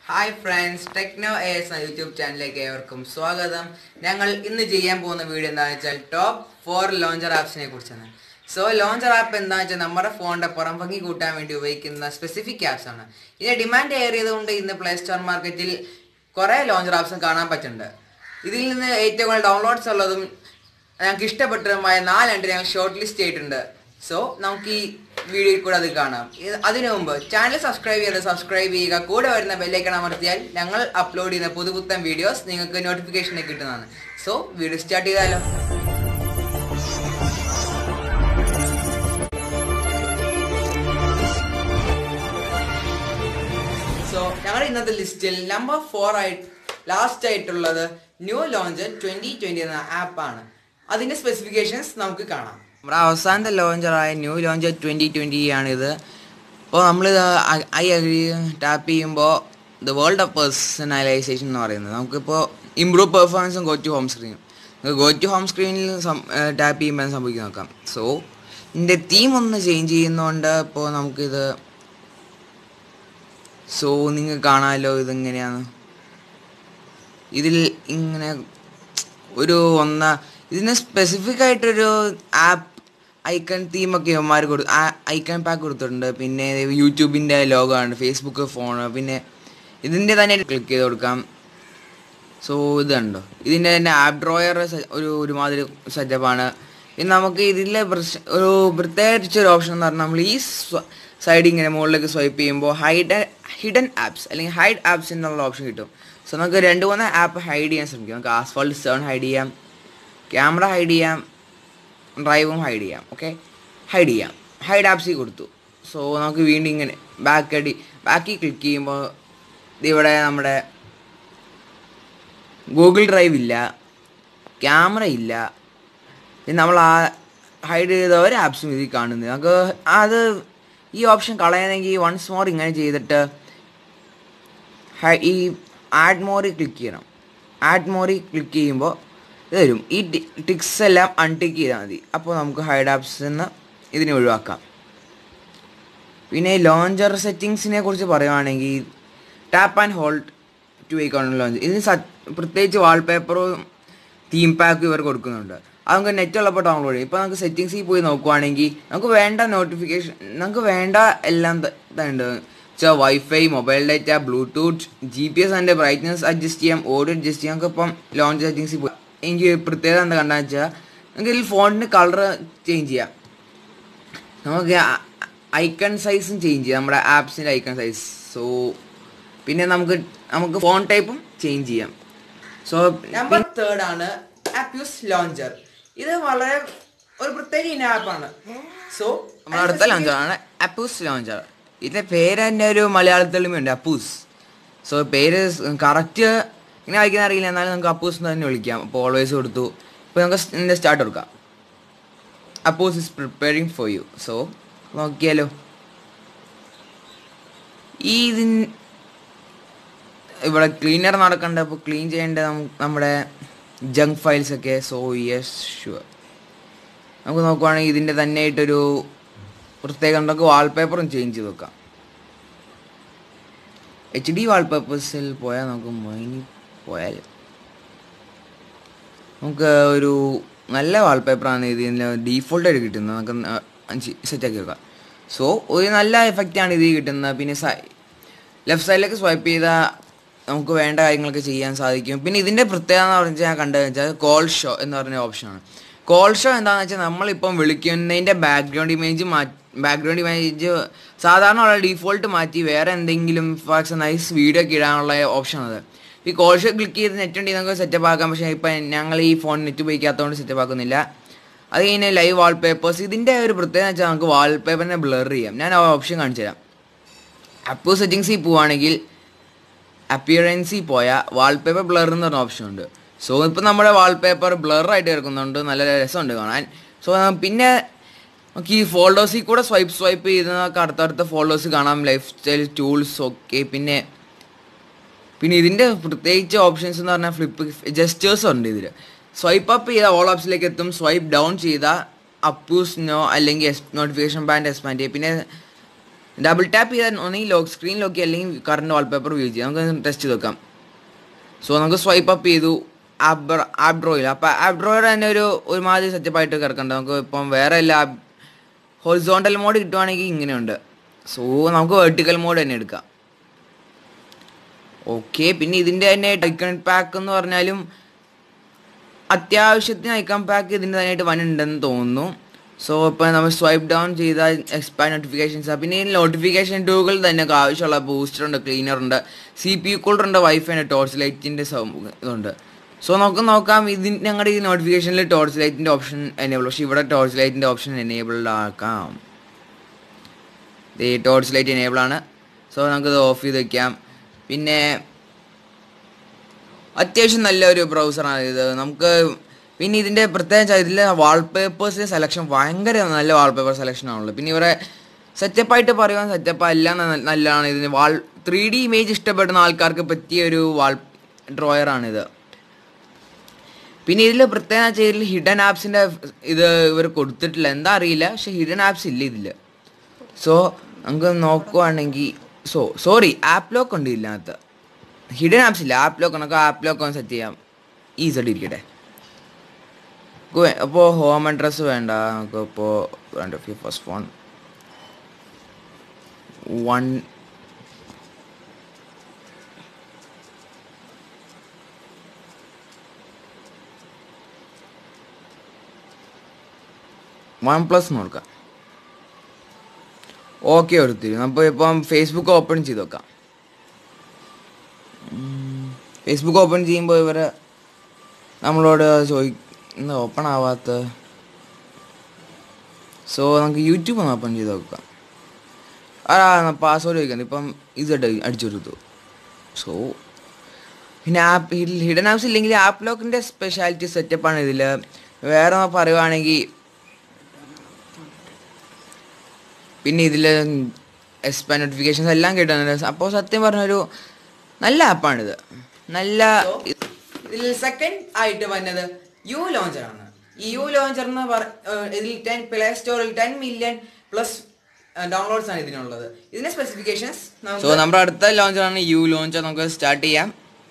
hi friends Techno S എന്ന YouTube ചാനലിലേക്ക് ഏവർക്കും സ്വാഗതം ഞങ്ങൾ ഇന്ന് ചെയ്യാൻ പോകുന്ന വീഡിയോ എന്താണെന്ന് വെച്ചാൽ ടോപ്പ് ഫോർ ലോഞ്ചർ ആപ്സിനെ കുറിച്ചാണ് സോ ലോഞ്ചർ ആപ്പ് എന്താണെന്ന് വെച്ചാൽ നമ്മുടെ ഫോണിന്റെ പുറം ഭംഗി കൂട്ടാൻ വേണ്ടി ഉപയോഗിക്കുന്ന സ്പെസിഫിക് ആപ്സ് ആണ് ഇതിന്റെ ഡിമാൻഡ് ഏറിയത് കൊണ്ട് ഇന്ന് പ്ലേ സ്റ്റോർ മാർക്കറ്റിൽ കുറേ ലോഞ്ചർ ആപ്സും കാണാൻ പറ്റുന്നുണ്ട് ഇതിൽ നിന്ന് ഏറ്റവും കൂടുതൽ ഡൗൺലോഡ്സ് ഉള്ളതും ഞങ്ങൾക്ക് ഇഷ്ടപ്പെട്ടതുമായ നാലെണ്ണം ഞങ്ങൾ ഷോർട്ട് ലിസ്റ്റ് ചെയ്തിട്ടുണ്ട് സോ നമുക്ക് ഈ വീഡിയോയിൽ കൂടെ അത് കാണാം ഇത് അതിനു മുമ്പ് ചാനൽ സബ്സ്ക്രൈബ് ചെയ്ത് സബ്സ്ക്രൈബ് ചെയ്യുക കൂടെ വരുന്ന ബെല്ലൈക്കൺ അമർത്തിയാൽ ഞങ്ങൾ അപ്ലോഡ് ചെയ്യുന്ന പുതുപുത്തൻ വീഡിയോസ് നിങ്ങൾക്ക് നോട്ടിഫിക്കേഷൻ കിട്ടുന്നതാണ് സോ വീഡിയോ സ്റ്റാർട്ട് ചെയ്താലോ സോ ഞങ്ങളുടെ ഇന്നത്തെ ലിസ്റ്റിൽ നമ്പർ ഫോർ ആയിട്ട് ലാസ്റ്റ് ആയിട്ടുള്ളത് ന്യൂ ലോഞ്ചർ ട്വന്റി ട്വന്റി എന്ന ആപ്പാണ് അതിന്റെ സ്പെസിഫിക്കേഷൻസ് നമുക്ക് കാണാം നമ്മുടെ അവസാനത്തെ ലോഞ്ചറായ ന്യൂ ലോഞ്ചർ ട്വന്റി ട്വന്റി ആണിത് അപ്പോൾ നമ്മളിത് ഐ അഗ്രി ടാപ്പ് ചെയ്യുമ്പോൾ ദ വേൾഡ് ഓഫ് പേഴ്സണലൈസേഷൻ എന്ന് പറയുന്നത് നമുക്കിപ്പോൾ ഇമ്പ്രൂവ് പെർഫോമൻസും go to home screen go to home സ്ക്രീനിൽ ടാപ്പ് ചെയ്യുമ്പോൾ സംഭവിക്കാൻ നോക്കാം സോ ഇതിൻ്റെ തീം ഒന്ന് ചേഞ്ച് ചെയ്യുന്നതുകൊണ്ട് ഇപ്പോൾ നമുക്കിത് സോ നിങ്ങൾ കാണാമല്ലോ ഇതെങ്ങനെയാണ് ഇതിൽ ഇങ്ങനെ ഒരു ഒന്ന ഇതിന് സ്പെസിഫിക് ആയിട്ടൊരു ആപ്പ് ഐക്കൺ തീമൊക്കെ ഇവന്മാർ കൊടു ഐക്കൺ പാക്ക് കൊടുത്തിട്ടുണ്ട് പിന്നെ യൂട്യൂബിൻ്റെ ലോഗോ ആണ് ഫേസ്ബുക്ക് ഫോൺ പിന്നെ ഇതിൻ്റെ തന്നെ ക്ലിക്ക് ചെയ്ത് കൊടുക്കാം സോ ഇത് കണ്ടോ ഇതിൻ്റെ തന്നെ ആപ്പ് ഡ്രോയർ ഒരു ഒരുമാതിരി സെറ്റപ്പാണ് പിന്നെ നമുക്ക് ഇതിലെ പ്രശ്- ഒരു പ്രത്യേകിച്ച് ഒരു ഓപ്ഷൻ എന്ന് പറഞ്ഞാൽ നമ്മൾ ഈ സൈഡ് ഇങ്ങനെ മുകളിലേക്ക് സ്വൈപ്പ് ചെയ്യുമ്പോൾ ഹൈഡ് ഹിഡൻ ആപ്സ് അല്ലെങ്കിൽ ഹൈഡ് ആപ്സ് എന്നുള്ള ഓപ്ഷൻ കിട്ടും സോ നമുക്ക് രണ്ട് മൂന്ന് ആപ്പ് ഹൈഡ് ചെയ്യാൻ ശ്രമിക്കാം നമുക്ക് ആസ്ഫാൾട്ട് സെവൻ ഹൈഡ് ചെയ്യാം ക്യാമറ ഹൈഡ് ചെയ്യാം ഡ്രൈവും ഹൈഡ് ചെയ്യാം ഓക്കെ ഹൈഡ് ചെയ്യാം ഹൈഡ് ആപ്സിൽ കൊടുത്തു സോ നമുക്ക് വീണ്ടും ഇങ്ങനെ ബാക്ക് അടി ബാക്കിൽ ക്ലിക്ക് ചെയ്യുമ്പോൾ ഇവിടെ നമ്മുടെ ഗൂഗിൾ ഡ്രൈവ് ഇല്ല ക്യാമറ ഇല്ല പിന്നെ നമ്മൾ ആ ഹൈഡ് ചെയ്ത ഒരു ആപ്സും ഇതിൽ കാണുന്നത് നമുക്ക് അത് ഈ ഓപ്ഷൻ കളയണമെങ്കിൽ വൺസ് മോർ ഇങ്ങനെ ചെയ്തിട്ട് ഹൈ- ഈ ആഡ് മോറിൽ ക്ലിക്ക് ചെയ്യണം ആഡ് മോറിൽ ക്ലിക്ക് ചെയ്യുമ്പോൾ ഇത് വരും ഈ ടിക്സ് എല്ലാം അൺടിക്ക് ചെയ്താൽ മതി അപ്പോൾ നമുക്ക് ഹൈഡ് ആപ്സ് നിന്ന് ഇതിനെ ഒഴിവാക്കാം പിന്നെ ലോഞ്ചർ സെറ്റിങ്സിനെ കുറിച്ച് പറയുവാണെങ്കിൽ tap and hold to account launch ഇതിന് സ- പ്രത്യേകിച്ച് വാൾപേപ്പറും തീം പാക്കും ഇവർ കൊടുക്കുന്നുണ്ട് അത് നമുക്ക് നെറ്റ് ഉള്ളപ്പോൾ ഡൗൺലോഡ് ചെയ്യും ഇപ്പോൾ നമുക്ക് സെറ്റിങ്സിൽ പോയി നോക്കുവാണെങ്കിൽ നമുക്ക് വേണ്ട നോട്ടിഫിക്കേഷൻ നമുക്ക് വേണ്ട എല്ലാം ത- ഇതുണ്ട് വെച്ചാൽ wifi mobile data Bluetooth G P S അതിൻ്റെ ബ്രൈറ്റ്നസ് അഡ്ജസ്റ്റ് ചെയ്യാം ഓഡിയോ അഡ്ജസ്റ്റ് ചെയ്യാം നമുക്ക് ഇപ്പം ലോഞ്ച് സെറ്റിങ്സിൽ പോയി എനിക്ക് പ്രത്യേകത എന്താ കണ്ടാന്ന് വെച്ചാൽ നമുക്ക് ഇതിൽ ഫോണിന് കളർ ചേഞ്ച് ചെയ്യാം നമുക്ക് ഐക്കൺ സൈസും ചേഞ്ച് ചെയ്യാം നമ്മുടെ ആപ്സിൻ്റെ ഐക്കൺ സൈസ് സോ പിന്നെ നമുക്ക് നമുക്ക് ഫോൺ ടൈപ്പും ചേഞ്ച് ചെയ്യാം സോ നമ്പർ തേർഡ് ആണ് ആപ്യൂസ് ലോഞ്ചർ ഇത് വളരെ ഒരു പ്രത്യേക ഇന ആപ്പാണ് സോ നമ്മുടെ അടുത്ത ലോഞ്ചറാണ് അപ്പൂസ് ലോഞ്ചർ ഇതിന്റെ പേര് തന്നെ ഒരു മലയാളത്തിലുമുണ്ട് അപ്പൂസ് സോ പേര് കറക്റ്റ് ഇങ്ങനെ വായിക്കാൻ അറിയില്ല എന്നാലും നമുക്ക് അപ്പൂസ് എന്ന് തന്നെ വിളിക്കാം അപ്പോൾ ഓൾവേസ് കൊടുത്തു ഇപ്പോൾ നമുക്ക് ഇതിൻ്റെ സ്റ്റാർട്ട് കൊടുക്കാം APUS is preparing for you so നോക്കിയാലോ ഈ ഇതിൻ ഇവിടെ ക്ലീനർ നടക്കണ്ട അപ്പോൾ ക്ലീൻ ചെയ്യേണ്ട നം- നമ്മുടെ ജങ്ക് ഫയൽസ് ഒക്കെ സോ യെസ് ഷുവർ നമുക്ക് നോക്കുവാണെങ്കിൽ ഇതിൻ്റെ തന്നെ ആയിട്ടൊരു പ്രത്യേകം നമുക്ക് വാൾപേപ്പറും ചേഞ്ച് ചെയ്ത് വെക്കാം എച്ച് ഡി വാൾപേപ്പേഴ്സിൽ പോയാൽ നമുക്ക് മൈനി പോയാൽ നമുക്ക് ഒരു നല്ല വാൾപേപ്പറാണ് ഇതിന് ഡീഫോൾട്ടായിട്ട് കിട്ടുന്നത് നമുക്ക് സെറ്റാക്കി വെക്കാം സോ ഒരു നല്ല എഫക്റ്റാണ് ഇതിൽ കിട്ടുന്നത് പിന്നെ ലെഫ്റ്റ് സൈഡിലേക്ക് സ്വൈപ്പ് ചെയ്താൽ നമുക്ക് വേണ്ട കാര്യങ്ങളൊക്കെ ചെയ്യാൻ സാധിക്കും പിന്നെ ഇതിൻ്റെ പ്രത്യേകത എന്ന് പറഞ്ഞാൽ ഞാൻ കണ്ടതെന്ന് വെച്ചാൽ കോൾ ഷോ എന്ന് പറഞ്ഞ ഓപ്ഷനാണ് കോൾ ഷോ എന്താണെന്ന് വെച്ചാൽ നമ്മളിപ്പം വിളിക്കുന്നതിൻ്റെ ബാക്ക്ഗ്രൗണ്ട് ഇമേജ് മാറ്റി ബാക്ക്ഗ്രൗണ്ട് ഇമേജ് സാധാരണ ഉള്ള ഡീഫോൾട്ട് മാറ്റി വേറെ എന്തെങ്കിലും ഫോർ എക്സാമ്പിൾ നൈസ് വീഡിയോ ഒക്കെ ഇടാനുള്ള ഓപ്ഷനാണ് അത് ഈ കോൾ ഷോ ക്ലിക്ക് ചെയ്ത് നെറ്റ് ഉണ്ടെങ്കിൽ നമുക്ക് സെറ്റപ്പ് ആക്കാം പക്ഷേ ഇപ്പം ഞങ്ങൾ ഈ ഫോൺ നെറ്റ് ഉപയോഗിക്കാത്തതുകൊണ്ട് സെറ്റപ്പ് ആക്കുന്നില്ല അത് കഴിഞ്ഞ് ലൈവ് വാൾപേപ്പേഴ്സ് ഇതിൻ്റെ ഒരു പ്രത്യേകത വെച്ചാൽ നമുക്ക് വാൾപേപ്പറിനെ ബ്ലർ ചെയ്യാം ഞാൻ ആ ഓപ്ഷൻ കാണിച്ചു തരാം അപ്പോ സെറ്റിങ്സിൽ പോവുകയാണെങ്കിൽ അപ്പിയറൻസിൽ പോയാൽ വാൾപേപ്പർ ബ്ലർ എന്ന് പറഞ്ഞ ഓപ്ഷൻ ഉണ്ട് സോ ഇപ്പം നമ്മുടെ വാൾപേപ്പർ ബ്ലർ ആയിട്ട് കിടക്കുന്നുണ്ട് നല്ല രസമുണ്ട് കാണാൻ സോ പിന്നെ നമുക്ക് ഈ ഫോൾഡേഴ്സിൽ കൂടെ സ്വൈപ്പ് സ്വൈപ്പ് ചെയ്ത് നമുക്ക് അടുത്തടുത്ത ഫോൾഡേഴ്സ് കാണാം ലൈഫ് സ്റ്റൈൽ ടൂൾസ് ഒക്കെ പിന്നെ പിന്നെ ഇതിൻ്റെ പ്രത്യേകിച്ച് ഓപ്ഷൻസ് എന്ന് പറഞ്ഞാൽ ഫ്ലിപ്പ് ജസ്റ്റേഴ്സ് ഉണ്ട് ഇതിൽ സ്വൈപ്പ് അപ്പ് ചെയ്താൽ ഓൾ ഓപ്ഷനിലേക്ക് എത്തും സ്വൈപ്പ് ഡൗൺ ചെയ്താൽ അപ്പൂസ് നോ അല്ലെങ്കിൽ നോട്ടിഫിക്കേഷൻ ബാൻഡ് എക്സ്പാൻഡ് ചെയ്യും പിന്നെ ഡബിൾ ടാപ്പ് ചെയ്താൽ ഒന്നെങ്കിൽ ലോക്ക് സ്ക്രീൻ ലോക്കി അല്ലെങ്കിൽ കറണ്ട് വാൾപേപ്പർ യൂസ് ചെയ്യാം നമുക്ക് ടെസ്റ്റ് ചെയ്ത് നോക്കാം സോ നമുക്ക് സ്വൈപ്പ് അപ്പ് ചെയ്തു ആപ്പ് ആപ്പ് ഡ്രോയിൽ അപ്പോൾ ആപ്പ് ഡ്രോയുടെ തന്നെ ഒരു ഒരുമാതിരി സെറ്റപ്പായിട്ട് കിടക്കണ്ട നമുക്ക് ഇപ്പം വേറെ എല്ലാ ഹൊറിസോണ്ടൽ മോഡ് കിട്ടുവാണെങ്കിൽ ഇങ്ങനെയുണ്ട് സോ നമുക്ക് വെർട്ടിക്കൽ മോഡ് തന്നെ എടുക്കാം ഓക്കെ പിന്നെ ഇതിൻ്റെ തന്നെ ഐക്കൺ പാക്ക് എന്ന് പറഞ്ഞാലും അത്യാവശ്യത്തിന് ഐക്കൺ പാക്ക് ഇതിൻ്റെ തന്നെയായിട്ട് വൻ ഉണ്ടെന്ന് തോന്നുന്നു സോ ഇപ്പം നമ്മൾ സ്വൈപ്പ് ഡൗൺ ചെയ്താൽ എക്സ്പാൻഡ് നോട്ടിഫിക്കേഷൻസ് പിന്നെ ഈ നോട്ടിഫിക്കേഷൻ ടൂകൾ തന്നെ നമുക്ക് ആവശ്യമുള്ള ബൂസ്റ്റർ ഉണ്ട് ക്ലീനർ ഉണ്ട് സി പി യു കൂളർ ഉണ്ട് വൈഫൈ ഉണ്ട് ടോർച്ച് ലൈറ്റിൻ്റെ ഇതുണ്ട് സോ നമുക്ക് നോക്കാം ഇതിന് ഞങ്ങളുടെ ഈ നോട്ടിഫിക്കേഷനിൽ ടോർച്ച് ലൈറ്റിൻ്റെ ഓപ്ഷൻ എനേബിൾ പക്ഷേ ഇവിടെ ടോർച്ച് ലൈറ്റിൻ്റെ ഓപ്ഷൻ എനേബിൾഡ് ആക്കാം ഈ ടോർച്ച് ലൈറ്റ് എനേബിൾ ആണ് സോ നമുക്കിത് ഓഫ് ചെയ്ത് വെക്കാം പിന്നെ അത്യാവശ്യം നല്ലൊരു ബ്രൗസറാണ് ഇത് നമുക്ക് പിന്നെ ഇതിൻ്റെ പ്രത്യേകിച്ച് ഇതിൽ വാൾപേപ്പേഴ്സിൻ്റെ സെലക്ഷൻ ഭയങ്കര നല്ല വാൾപേപ്പർ സെലക്ഷൻ ആണുള്ളത് പിന്നെ ഇവരെ സെറ്റപ്പായിട്ട് പറയുവാൻ സെറ്റപ്പ് എല്ലാം ന- നല്ലതാണ് ഇതിന് വാൾ ത്രീ ഡി ഇമേജ് ഇഷ്ടപ്പെടുന്ന ആൾക്കാർക്ക് പറ്റിയ ഒരു വാൾ ഡ്രോയറാണിത് പിന്നെ ഇതിൽ പ്രത്യേകം ഇതിൽ ഹിഡൻ ആപ്സിൻ്റെ ഇത് ഇവർ കൊടുത്തിട്ടില്ല എന്താ അറിയില്ല പക്ഷെ ഹിഡൻ ആപ്സ് ഇല്ല ഇതിൽ സോ നമുക്ക് നോക്കുവാണെങ്കിൽ സോ സോറി ആപ്പ് ലോക്ക് ഉണ്ട് ഇതിനകത്ത് ഹിഡൻ ആപ്സ് ഇല്ല ആപ്പ് ലോക്ക് നമുക്ക് ആപ്പ് ലോക്ക് ഒന്ന് സെറ്റ് ചെയ്യാം ഈസി ഇരിക്കട്ടെ അപ്പോൾ ഹോം അഡ്രസ്സ് വേണ്ട നമുക്ക് ഇപ്പോൾ വേണ്ട first phone one OnePlus നോക്കാം ഓക്കെ എടുത്തിരും അപ്പോൾ ഇപ്പം ഫേസ്ബുക്ക് ഓപ്പൺ ചെയ്ത് നോക്കാം ഫേസ്ബുക്ക് ഓപ്പൺ ചെയ്യുമ്പോൾ ഇവരെ നമ്മളോട് ചോദി എന്താ ഓപ്പൺ ആവാത്ത സോ നമുക്ക് യൂട്യൂബ് ഒന്ന് ഓപ്പൺ ചെയ്ത് നോക്കാം ആ പാസ്വേഡ് ചോദിക്കുന്നത് ഇപ്പം ഇസഡ് അടിച്ചു കൊടുത്തു സോ പിന്നെ ആപ്പ് ഹിഡൻ ആപ്സ് ഇല്ലെങ്കിൽ ആപ്പ് ലോക്കിൻ്റെ സ്പെഷ്യാലിറ്റി സെറ്റപ്പാണ് ഇതിൽ വേറെ ഒന്ന് പറയുവാണെങ്കിൽ പിന്നെ ഇതിൽ എക്സ്പാൻ നോട്ടിഫിക്കേഷൻസ് എല്ലാം കിട്ടുന്നുണ്ട് അപ്പോൾ സത്യം പറഞ്ഞൊരു നല്ല ആപ്പാണിത് നല്ല ഇതിൽ സെക്കൻഡ് ആയിട്ട് വന്നത് യു ലോഞ്ചർ ആണ് ഈ യു ലോഞ്ചർ എന്ന് പറ ഏഹ് ഇതിൽ ടെൻ പ്ലേ സ്റ്റോറിൽ ടെൻ മില്യൺ പ്ലസ് ഡൗൺലോഡ്സ് ആണ് ഇതിനുള്ളത് ഇതിന്റെ സ്പെസിഫിക്കേഷൻസ് സോ നമ്മുടെ അടുത്ത ലോഞ്ചർ ആണ് യു ലോഞ്ചർ നമുക്ക് സ്റ്റാർട്ട് ചെയ്യാം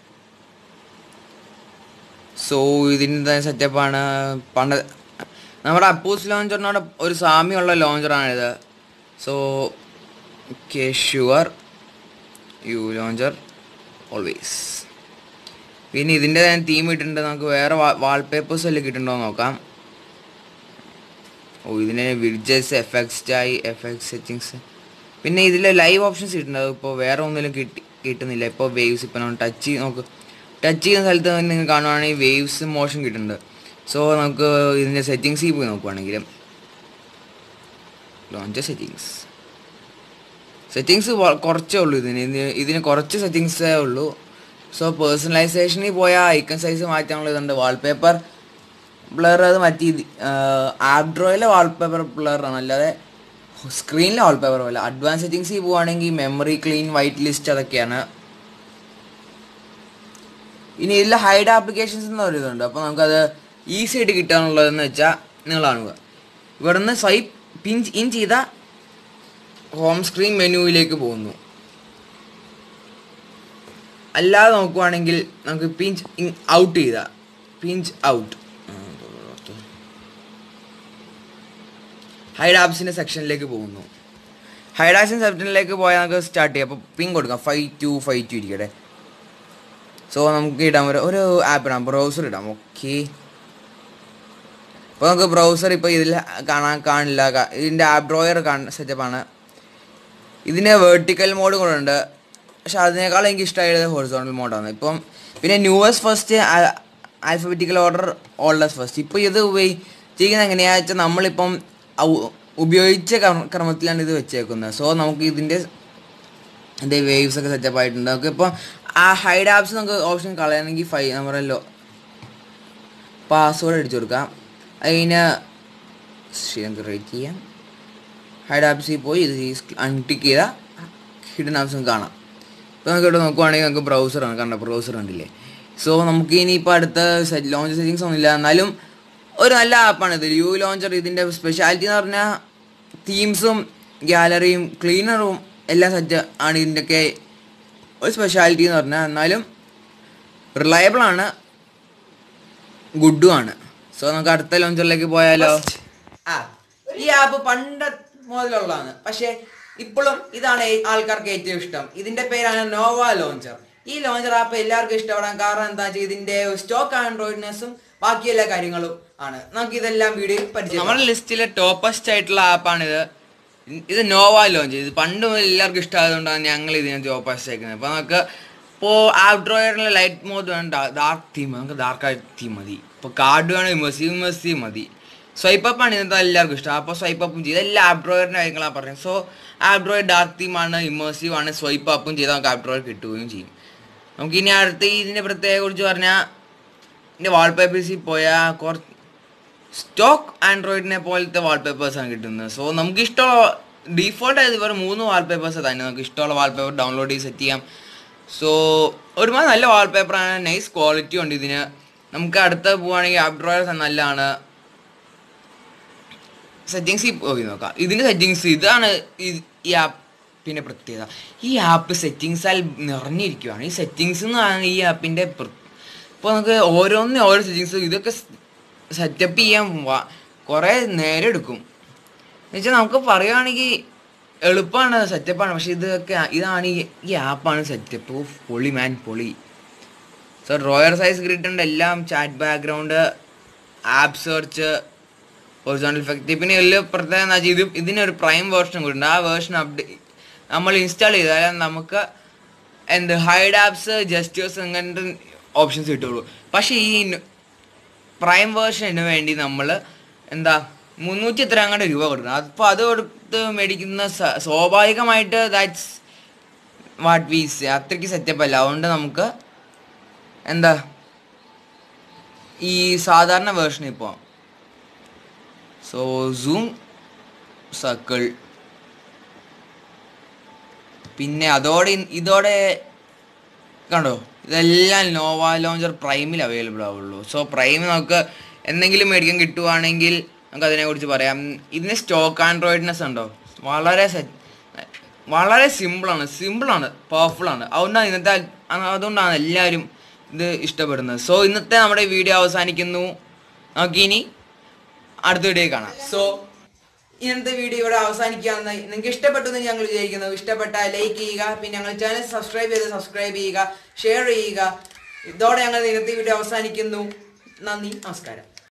സോ ഇതിൻ്റെ സെറ്റപ്പാണ് പണ്ട് നമ്മുടെ അപ്പൂസ് ലോഞ്ചറിനോട് ഒരു സാമ്യമുള്ള ലോഞ്ചറാണിത് so okay sure U launcher always പിന്നെ ഇതിൻ്റെ തന്നെ തീം ഇട്ടിട്ടുണ്ട് നമുക്ക് വേറെ വാൾപേപ്പേഴ്സ് വല്ലതും കിട്ടുന്നുണ്ടോ എന്ന് നോക്കാം ഓ ഇതിന് വിഡ്ജസ് എഫക്ട്സ് ആയി എഫക്ട്സ് സെറ്റിങ്സ് പിന്നെ ഇതിൽ ലൈവ് ഓപ്ഷൻസ് കിട്ടുന്നുണ്ട് ഇപ്പോൾ വേറെ ഒന്നിലും കിട്ടി കിട്ടുന്നില്ല ഇപ്പോൾ വേവ്സ് ഇപ്പോൾ നമ്മൾ ടച്ച് ചെയ്ത് നോക്ക് ടച്ച് ചെയ്യുന്ന സ്ഥലത്ത് നിങ്ങൾ കാണുവാണെങ്കിൽ വേവ്സ് മോഷൻ കിട്ടുന്നുണ്ട് സോ നമുക്ക് ഇതിൻ്റെ സെറ്റിങ്സിൽ പോയി നോക്കുവാണെങ്കിൽ ലോഞ്ച് സെറ്റിങ്സ് സെറ്റിങ്സ് കുറച്ചേ ഉള്ളൂ ഇതിന് ഇതിന് ഇതിന് കുറച്ച് സെറ്റിങ്സേ ഉള്ളൂ സോ പേഴ്സണലൈസേഷനിൽ പോയാൽ ഐക്കൺ സൈസ് മാറ്റാനുള്ള ഇതുണ്ട് വാൾപേപ്പർ ബ്ലർ അത് മാറ്റി ആപ്പ് ഡ്രോയിലെ വാൾപേപ്പർ ബ്ലറാണ് അല്ലാതെ സ്ക്രീനിലെ വാൾപേപ്പർ പോലെ അഡ്വാൻസ് സെറ്റിങ്സിൽ പോവുകയാണെങ്കിൽ മെമ്മറി ക്ലീൻ വൈറ്റ് ലിസ്റ്റ് അതൊക്കെയാണ് ഇനി ഇതിൽ ഹൈഡ് ആപ്ലിക്കേഷൻസ് എന്ന് ഒരു ഇതുണ്ട് അപ്പോൾ നമുക്കത് ഈസി ആയിട്ട് കിട്ടാനുള്ളതെന്ന് വെച്ചാൽ നിങ്ങൾ കാണുക ഇവിടുന്ന് സ്വൈപ്പ് പിൻ ഇൻ ചെയ്ത ഹോം സ്ക്രീൻ മെനുവിലേക്ക് പോകുന്നു അല്ലാതെ നോക്കുവാണെങ്കിൽ നമുക്ക് പിഞ്ച് ഔട്ട് ചെയ്ത പിഞ്ച് ഔട്ട് ഹൈഡ് ആപ്സിൻ്റെ സെക്ഷനിലേക്ക് പോകുന്നു ഹൈഡ് ആപ്സിൻ്റെ സെക്ഷനിലേക്ക് പോയാൽ നമുക്ക് സ്റ്റാർട്ട് ചെയ്യാം അപ്പോൾ പിൻ കൊടുക്കാം ഫൈവ് ടു ഫൈവ് ടു ഇരിക്കട്ടെ സോ നമുക്ക് ഇടാം ഒരു ഒരു ആപ്പ് ഇടാം ബ്രൗസർ ഇടാം ഓക്കെ അപ്പോൾ നമുക്ക് ബ്രൗസർ ഇപ്പോൾ ഇതിൽ കാണാൻ കാണില്ല കാ- ഇതിൻ്റെ ആപ്പ് ഡ്രോയർ കാണ സെറ്റപ്പാണ് ഇതിന് വേർട്ടിക്കൽ മോഡ് കൂടെ ഉണ്ട് പക്ഷെ അതിനേക്കാൾ എനിക്ക് ഇഷ്ടമായത് ഹൊറിസോണ്ടൽ മോഡാണ് ഇപ്പം പിന്നെ newest first alphabetical order oldest first ഇപ്പോൾ ഇത് ഉപയോഗിച്ചിരിക്കുന്നത് എങ്ങനെയാണെന്ന് വെച്ചാൽ നമ്മളിപ്പം ഔ- ഉപയോഗിച്ച ക്രമ- ക്രമത്തിലാണ് ഇത് വെച്ചേക്കുന്നത് സോ നമുക്ക് ഇതിൻ്റെ ഇതിൻ്റെ വേവ്സ് ഒക്കെ സെറ്റപ്പ് ആയിട്ടുണ്ട് നമുക്ക് ഇപ്പോൾ ആ ഹൈഡ് ആപ്സ് നമുക്ക് ഓപ്ഷൻ കളയണമെങ്കിൽ ഫൈ നമ്മുടെ ലോ പാസ്വേഡ് അടിച്ചു കൊടുക്കാം അതിന് നമുക്ക് റേറ്റ് ചെയ്യാം ഹൈഡ് ആപ്സിൽ പോയി ഇത് അൺടിക്ക് ചെയ്താൽ ഹിഡൻ ആപ്സും കാണാം ഇപ്പോൾ നമുക്ക് ഇവിടെ നോക്കുവാണെങ്കിൽ നമുക്ക് ബ്രൗസറാണ് കണ്ട ബ്രൗസർ ഉണ്ടല്ലേ സോ നമുക്ക് ഇനിയിപ്പോൾ അടുത്ത ലോഞ്ച് സെറ്റിങ്സ് ഒന്നുമില്ല എന്നാലും ഒരു നല്ല ആപ്പാണ് ഇത് യു ലോഞ്ചർ ഇതിൻ്റെ സ്പെഷ്യാലിറ്റി എന്ന് പറഞ്ഞാൽ തീംസും ഗാലറിയും ക്ലീനറും എല്ലാം സെറ്റ് ആണ് ഇതിൻ്റെയൊക്കെ ഒരു സ്പെഷ്യാലിറ്റി എന്ന് പറഞ്ഞാൽ എന്നാലും റിലയബിൾ ആണ് ഗുഡും ആണ് സോ നമുക്ക് അടുത്ത ലോഞ്ചറിലേക്ക് പോയാലോ ആ ഈ ആപ്പ് പണ്ട് മുതലുള്ളതാണ് പക്ഷേ ഇപ്പോഴും ഇതാണ് ഏ- ആൾക്കാർക്ക് ഏറ്റവും ഇഷ്ടം ഇതിന്റെ പേരാണ് നോവ ലോഞ്ചർ ഈ ലോഞ്ചർ ആപ്പ് എല്ലാവർക്കും ഇഷ്ടപ്പെടാൻ കാരണം എന്താ വെച്ചാൽ ഇതിന്റെ സ്റ്റോക്ക് ആൻഡ്രോയിഡ്നെസ്സും ബാക്കി എല്ലാ കാര്യങ്ങളും ആണ് നമുക്ക് ഇതെല്ലാം വീഡിയോയിൽ പരിചയം നമ്മുടെ ലിസ്റ്റിലെ ടോപ്പസ്റ്റ് ആയിട്ടുള്ള ആപ്പാണിത് ഇത് നോവ ലോഞ്ച് ഇത് പണ്ട് മുതൽ എല്ലാവർക്കും ഇഷ്ടമായതുകൊണ്ടാണ് ഞങ്ങൾ ഇതിനെ ടോപ്പസ്റ്റ് ആക്കുന്നത് അപ്പോൾ നമുക്ക് ഇപ്പോൾ ആപ്പ് ഡ്രോയറിലെ ലൈറ്റ് മോഡ് വേണം ഡാർക്ക് തീം നമുക്ക് ഡാർക്ക് ആയിട്ട് തീം മതി ഇപ്പോൾ കാർഡ് വേണം ഇമേഴ്സീവ് ഇമേഴ്സീവ് മതി സ്വൈപ്പ് അപ്പ് ആണ് ഇന്നത്തെ എല്ലാവർക്കും ഇഷ്ടം അപ്പോൾ സ്വൈപ്പ് അപ്പും ചെയ്ത് എല്ലാ ആപ്പ് ഡ്രോയറിൻ്റെ കാര്യങ്ങളാണ് പറഞ്ഞത് so app drawer dark theme ആണ് ഇമേഴ്സീവ് ആണ് സ്വൈപ്പ് അപ്പും ചെയ്താൽ നമുക്ക് ആപ്പ് ഡ്രോയർ കിട്ടുകയും ചെയ്യും നമുക്ക് ഇനി അടുത്ത് ഇതിൻ്റെ പ്രത്യേകത കുറിച്ച് പറഞ്ഞാൽ ഇതിൻ്റെ വാൾപേപ്പേഴ്സിൽ പോയാൽ കുറച്ച് സ്റ്റോക്ക് ആൻഡ്രോയിഡിനെ പോലത്തെ വാൾപേപ്പേഴ്സാണ് കിട്ടുന്നത് സോ നമുക്ക് ഇഷ്ടമുള്ള ഡീഫോൾട്ട് ആയത് ഇവർ മൂന്ന് വാൾപേപ്പേഴ്സ് തന്നെ നമുക്ക് ഇഷ്ടമുള്ള വാൾപേപ്പർ ഡൗൺലോഡ് ചെയ്ത് സെറ്റ് ചെയ്യാം സോ ഒരുപാട് നല്ല വാൾപേപ്പറാണ് നൈസ് ക്വാളിറ്റി ഉണ്ട് ഇതിന് നമുക്ക് അടുത്ത് പോവുകയാണെങ്കിൽ ആപ്പ് ഡ്രോയർ നല്ലതാണ് സെറ്റിങ്സിൽ പോയി നോക്കാം ഇതിൻ്റെ സെറ്റിങ്സ് ഇതാണ് ഇത് ഈ ആപ്പിൻ്റെ പ്രത്യേകത ഈ ആപ്പ് സെറ്റിങ്സാൽ നിറഞ്ഞിരിക്കുകയാണ് ഈ സെറ്റിങ്സ് എന്നാണ് ഈ ആപ്പിൻ്റെ ഇപ്പോൾ നമുക്ക് ഓരോന്നിനും ഓരോ സെറ്റിങ്സ് ഇതൊക്കെ സെറ്റപ്പ് ചെയ്യാൻ വ- കുറേ നേരം എടുക്കും എന്നുവെച്ചാൽ നമുക്ക് പറയുകയാണെങ്കിൽ എളുപ്പമാണ് സെറ്റപ്പാണ് പക്ഷെ ഇതൊക്കെ ഇതാണ് ഈ ഈ ആപ്പാണ് സെറ്റപ്പ് പൊളി മാൻ പൊളി സോ ഡ്രോയർ സൈസ് ഗ്രിഡ് എല്ലാം chat background app search original effect പിന്നെ വലിയ പ്രത്യേകത എന്താ വെച്ചാൽ ഇത് ഇതിനൊരു പ്രൈം വേർഷൻ കൂടി ഉണ്ട് ആ വേർഷൻ അപ്ഡേറ്റ് നമ്മൾ ഇൻസ്റ്റാൾ ചെയ്താൽ നമുക്ക് എന്ത് ഹൈഡ് ആപ്സ് ജസ്റ്റേഴ്സ് അങ്ങനത്തെ ഓപ്ഷൻസ് കിട്ടുള്ളൂ പക്ഷേ ഈ പ്രൈം വേർഷന് വേണ്ടി നമ്മൾ എന്താ മുന്നൂറ്റി എത്ര അങ്ങോട്ട് രൂപ കൊടുക്കണം അപ്പോൾ അത് കൊടുത്ത് മേടിക്കുന്ന സ- സ്വാഭാവികമായിട്ട് ദാറ്റ്സ് വാട്ട് വീസ് അത്രയ്ക്ക് സെറ്റപ്പ് അല്ല അതുകൊണ്ട് നമുക്ക് എന്താ ഈ സാധാരണ വേർഷൻ ഇപ്പോൾ സോ സൂം സർക്കിൾ പിന്നെ അതോടെ ഇൻ- ഇതോടെ കണ്ടോ ഇതെല്ലാം നോവ ലോഞ്ചർ പ്രൈമിൽ അവൈലബിൾ ആവുള്ളൂ സോ പ്രൈം നമുക്ക് എന്തെങ്കിലും മേടിക്കാൻ കിട്ടുവാണെങ്കിൽ നമുക്ക് അതിനെക്കുറിച്ച് പറയാം ഇതിന് സ്റ്റോക്ക് ആൻഡ്രോയിഡ്നെസ് ഉണ്ടോ വളരെ സെറ്റ് വളരെ സിമ്പിളാണ് സിമ്പിളാണ് പവർഫുള്ളാണ് അതുകൊണ്ടാണ് ഇന്നത്തെ അ- അതുകൊണ്ടാണ് എല്ലാവരും ഇത് ഇഷ്ടപ്പെടുന്നത് സോ ഇന്നത്തെ നമ്മുടെ വീഡിയോ അവസാനിക്കുന്നു നമുക്കിനി അടുത്ത വീഡിയോ കാണാം സോ ഇന്നത്തെ വീഡിയോ ഇവിടെ അവസാനിക്കുകയാണെന്ന് നിങ്ങൾക്ക് ഇഷ്ടപ്പെട്ടു എന്ന് ഞങ്ങൾ വിചാരിക്കുന്നു ഇഷ്ടപ്പെട്ടാൽ ലൈക്ക് ചെയ്യുക പിന്നെ ഞങ്ങൾ ചാനൽ സബ്സ്ക്രൈബ് ചെയ്ത് സബ്സ്ക്രൈബ് ചെയ്യുക ഷെയർ ചെയ്യുക ഇതോടെ ഞങ്ങൾ ഇന്നത്തെ വീഡിയോ അവസാനിക്കുന്നു നന്ദി നമസ്കാരം